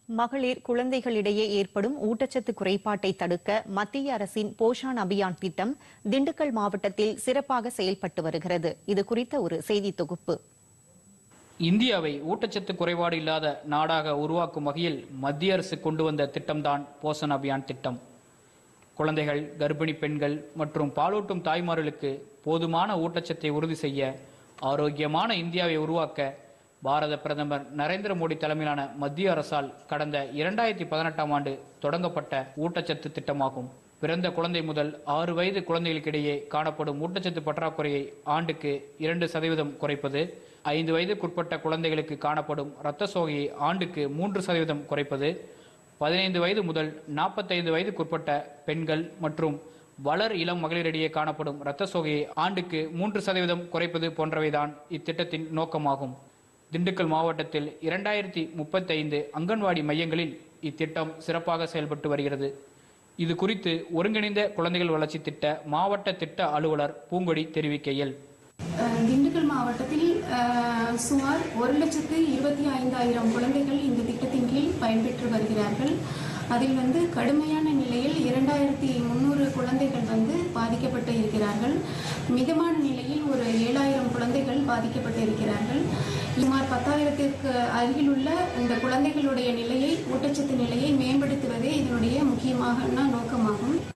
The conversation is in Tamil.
மகளிர் குழந்தைகளிடையே ஏற்படும் ஊட்டச்சத்து குறைபாட்டை தடுக்க மத்திய அரசின் போஷான் அபியான் திட்டம் திண்டுக்கல் மாவட்டத்தில் சிறப்பாக செயல்பட்டு வருகிறது இது குறித்த ஒரு செய்தி தொகுப்பு இந்தியாவை ஊட்டச்சத்து குறைபாடு இல்லாத நாடாக உருவாக்கும் வகையில் மத்திய அரசு கொண்டு வந்த திட்டம்தான் போஷன் அபியான் திட்டம் குழந்தைகள் கர்ப்பிணி பெண்கள் மற்றும் பாலூட்டும் தாய்மார்களுக்கு போதுமான ஊட்டச்சத்தை உறுதி செய்ய ஆரோக்கியமான இந்தியாவை உருவாக்க பாரத பிரதமர் நரேந்திர மோடி தலைமையிலான மத்திய அரசால் கடந்த இரண்டாயிரத்தி பதினெட்டாம் ஆண்டு தொடங்கப்பட்ட ஊட்டச்சத்து திட்டமாகும் பிறந்த குழந்தை முதல் ஆறு வயது குழந்தைகளுக்கிடையே காணப்படும் ஊட்டச்சத்து பற்றாக்குறையை ஆண்டுக்கு இரண்டு சதவீதம் குறைப்பது ஐந்து வயதுக்குட்பட்ட குழந்தைகளுக்கு காணப்படும் இரத்த சோகையை ஆண்டுக்கு மூன்று சதவீதம் குறைப்பது பதினைந்து வயது முதல் நாற்பத்தைந்து வயதுக்குட்பட்ட பெண்கள் மற்றும் வளர் இளம் மகளிரிடையே காணப்படும் இரத்த சோகையை ஆண்டுக்கு மூன்று சதவீதம் குறைப்பது போன்றவைதான் இத்திட்டத்தின் நோக்கமாகும் திண்டுக்கல் மாவட்டத்தில் இரண்டாயிரத்தி முப்பத்தைந்து அங்கன்வாடி மையங்களில் இத்திட்டம் சிறப்பாக செயல்பட்டு வருகிறது இது குறித்து ஒருங்கிணைந்த குழந்தைகள் வளர்ச்சி திட்ட மாவட்ட திட்ட அலுவலர் பூங்கொடி தெரிவிக்கையில் அஹ் திண்டுக்கல் மாவட்டத்தில் அஹ், சுமார் ஒரு லட்சத்து இருபத்தி ஐந்தாயிரம் குழந்தைகள் இந்த திட்டத்தின் கீழ் பயன்பெற்று வருகிறார்கள் அதில் வந்து கடுமையான நிலையில் இரண்டாயிரத்தி முந்நூறு குழந்தைகள் வந்து பாதிக்கப்பட்டு இருக்கிறார்கள் மிதமான நிலையில் ஒரு ஏழாயிரம் குழந்தைகள் பாதிக்கப்பட்டு இருக்கிறார்கள் சுமார் பத்தாயிரத்திற்கு அருகிலுள்ள இந்த குழந்தைகளுடைய நிலையை ஊட்டச்சத்து நிலையை மேம்படுத்துவதே இதனுடைய முக்கியமான நோக்கமாகும்